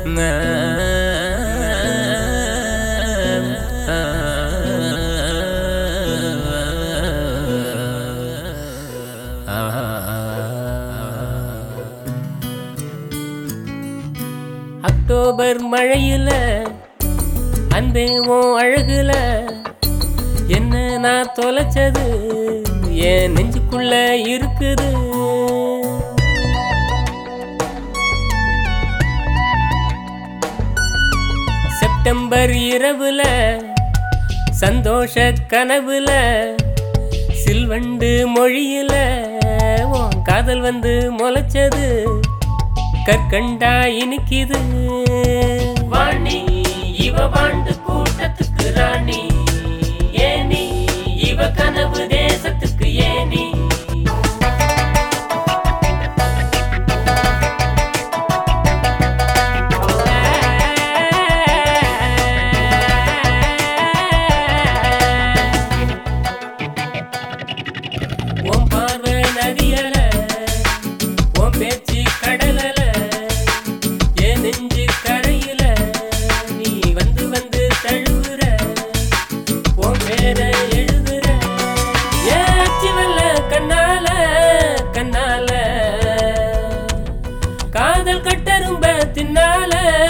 October மழையில அன்பே உன் அழகுல என்ன நான் தொலைச்சது என் நெஞ்சுக்குள்ள இருக்குது செப்டம்பர் இரவுல சந்தோஷ கனவுல சில்வண்டு மொழியில உன் காதல் வந்து முளைச்சது கற்கண்டா இனிக்குது வாணி இவ வாண்டு கூட்டத்துக்கு ராணி ஏனி இவ கனவு தேசத்துக்கு ஏனி உன் பார்வை நதியல உன் பேச்சு கடலல என் நெஞ்சு கரையில நீ வந்து வந்து தழுவுற உன் பேர எழுதுற ஏச்சி வெள்ள கண்ணால கண்ணால காதல் கட்டரும்ப தின்னால